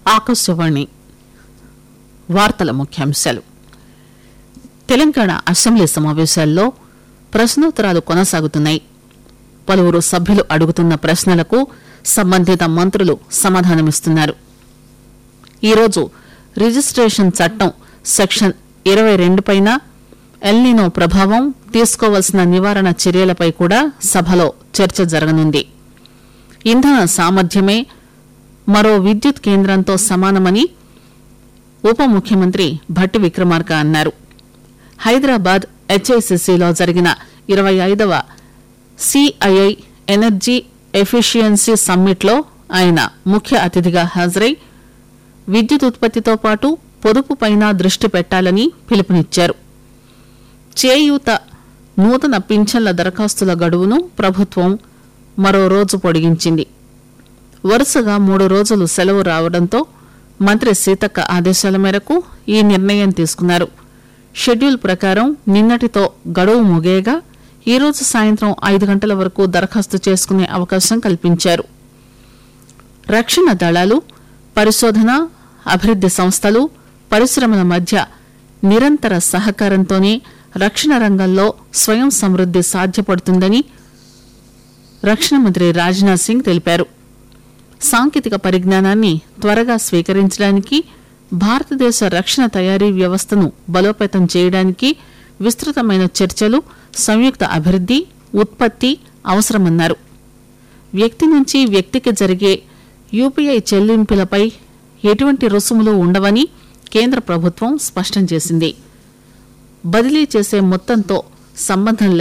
ఆకాశవాణి వార్తల ముఖ్యాంశాలు తెలంగాణ అసెంబ్లీ సమావేశాల్లో ప్రశ్నోత్తరాలు కొనసాగుతున్నాయి పలువురు సభ్యులు అడుగుతున్న ప్రశ్నలకు సంబంధిత మంత్రులు సమాధానమిస్తున్నారు ఈరోజు రిజిస్ట్రేషన్ చట్టం సెక్షన్ ఇరవై రెండు పైన ఎల్నినో ప్రభావం తీసుకోవాల్సిన నివారణ చర్యలపై కూడా సభలో చర్చ జరగనుంది ఇంధన సామర్థ్యమే మరో విద్యుత్ కేంద్రంతో సమానమని ఉప ముఖ్యమంత్రి భట్టి విక్రమార్క అన్నారు హైదరాబాద్ హెచ్ఐసిసిలో జరిగిన ఇరవై ఐదవ సిఐఐ ఎనర్జీ ఎఫిషియన్సీ సమ్మిట్లో ఆయన ముఖ్య అతిథిగా హాజరై విద్యుత్ ఉత్పత్తితో పాటు పొదుపుపైన దృష్టి పెట్టాలని పిలుపునిచ్చారు చేయూత నూతన పింఛన్ల దరఖాస్తుల గడువును ప్రభుత్వం మరో రోజు పొడిగించింది వరుసగా మూడు రోజులు సెలవు రావడంతో మంత్రి సీతక్క ఆదేశాల మేరకు ఈ నిర్ణయం తీసుకున్నారు షెడ్యూల్ ప్రకారం నిన్నటితో గడువు ముగియగా ఈ రోజు సాయంత్రం ఐదు గంటల వరకు దరఖాస్తు చేసుకునే అవకాశం కల్పించారు రక్షణ దళాలు పరిశోధన అభివృద్ది సంస్థలు పరిశ్రమల మధ్య నిరంతర సహకారంతోనే రక్షణ రంగంలో స్వయం సమృద్ది సాధ్యపడుతుందని రక్షణ మంత్రి రాజ్నాథ్ సింగ్ తెలిపారు సాంకేతిక పరిజ్ఞానాన్ని త్వరగా స్వీకరించడానికి భారతదేశ రక్షణ తయారీ వ్యవస్థను బలోపేతం చేయడానికి విస్తృతమైన చర్చలు సంయుక్త అభివృద్ది ఉత్పత్తి అవసరమన్నారు వ్యక్తి నుంచి వ్యక్తికి జరిగే యూపీఐ చెల్లింపులపై ఎటువంటి రుసుములు ఉండవని కేంద్ర ప్రభుత్వం స్పష్టం చేసింది బదిలీ చేసే మొత్తంతో సంబంధం